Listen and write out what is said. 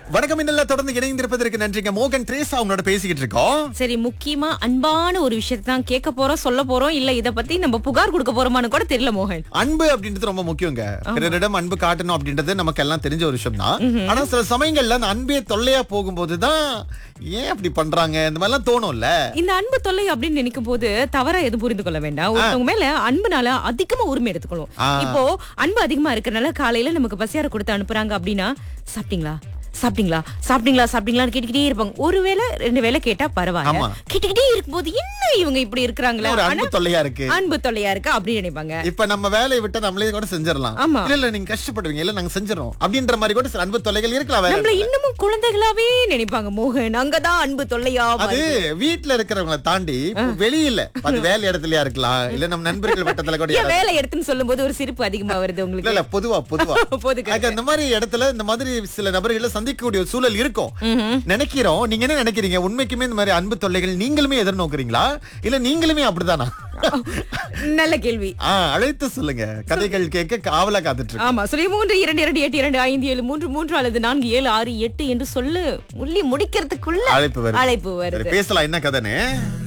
வணக்கம் இன்னல்ல தொடர்ந்து இணைந்திருப்பதற்கு நன்றிங்க மோகன் ட்ரேஸ் அவங்களோட பேசிக்கிட்டு இருக்கோம் சரி முக்கியமா அன்பான ஒரு விஷயத்தை தான் கேட்க போறோம் சொல்ல போறோம் இல்ல இத பத்தி நம்ம புகார் கொடுக்க போறோமான்னு கூட தெரியல மோகன் அன்பு அப்படின்றது ரொம்ப முக்கியங்க பிறரிடம் அன்பு காட்டணும் அப்படின்றது நமக்கு எல்லாம் தெரிஞ்ச ஒரு விஷயம் தான் ஆனா சில சமயங்கள்ல அந்த அன்பே தொல்லையா போகும்போதுதான் ஏன் அப்படி பண்றாங்க இந்த மாதிரி எல்லாம் தோணும்ல இந்த அன்பு தொல்லை அப்படின்னு நினைக்கும் போது தவறா எதுவும் புரிந்து கொள்ள வேண்டாம் ஒருத்தவங்க மேல அன்புனால அதிகமா உரிமை எடுத்துக்கணும் ஆ. இப்போ அன்பு அதிகமா இருக்கறனால காலையில நமக்கு பசியார கொடுத்து அனுப்புறாங்க அப்படின்னா சாப்பிட்டீங்களா சாப்பிட்டீங்களா சாப்பிட்டீங்களா சாப்பிட்டீங்களான்னு கேட்டுக்கிட்டே இருப்பாங்க ஒருவேளை ரெண்டு வேளை கேட்டா பரவாயில்ல ஆமா. கேட்டுக்கிட்டே இருக்கும்போது என்ன இவங்க இப்படி இருக்கிறாங்களே ஒரு ஆனா அன்பு தொல்லையா இருக்கு அன்பு தொல்லையா இருக்கா அப்படின்னு நினைப்பாங்க இப்ப நம்ம வேலையை விட்டு நம்மளே கூட செஞ்சிடலாம் ஆமா. இல்ல இல்ல நீங்க கஷ்டப்படுவீங்க இல்ல நாங்க செஞ்சிடறோம் அப்படின்ற மாதிரி கூட சில அன்பு தொல்லைகள் இருக்கலாம் வேற நம்மள இன்னமும் குழந்தைகளாவே நினைப்பாங்க மோகன் அங்கதான் அன்பு தொல்லையா அது வீட்ல இருக்கிறவங்களை தாண்டி இப்ப வெளியில அது வேலை இடத்துலயா இருக்கலாம் இல்ல நம்ம நண்பர்கள் வட்டத்துல கூட ஏன் யாராவது- வேலை எடுத்துன்னு சொல்லும்போது ஒரு சிரிப்பு அதிகமா வருது இல்ல உங்களுக்கு இல்ல பொதுவா பொதுவா போதுக்கு ஆக, இந்த மாதிரி இடத்துல இந்த மாதிரி சில நபர்களை சந்திக்கக்கூடிய ஒரு சூழல் இருக்கும் நினைக்கிறோம் நீங்க என்ன நினைக்கிறீங்க உண்மைக்குமே இந்த மாதிரி அன்பு தொல்லைகள் நீங்களுமே எதிர்நோக்குறீங்களா இல்ல நீங்களுமே அப்படிதானா நல்ல கேள்வி ஆ, அழைத்து சொல்லுங்க கதைகள் கேட்க ஆவலா காத்துட்டு இருக்கு. ஆமா சொல்லி மூன்று இரண்டு இரண்டு எட்டு இரண்டு ஐந்து ஏழு மூன்று மூன்று அல்லது நான்கு ஏழு ஆறு எட்டு என்று சொல்லு உள்ளி முடிக்கிறதுக்குள்ள அழைப்பு வருது அழைப்பு வருது சரி, பேசலாம் என்ன கதைன்னு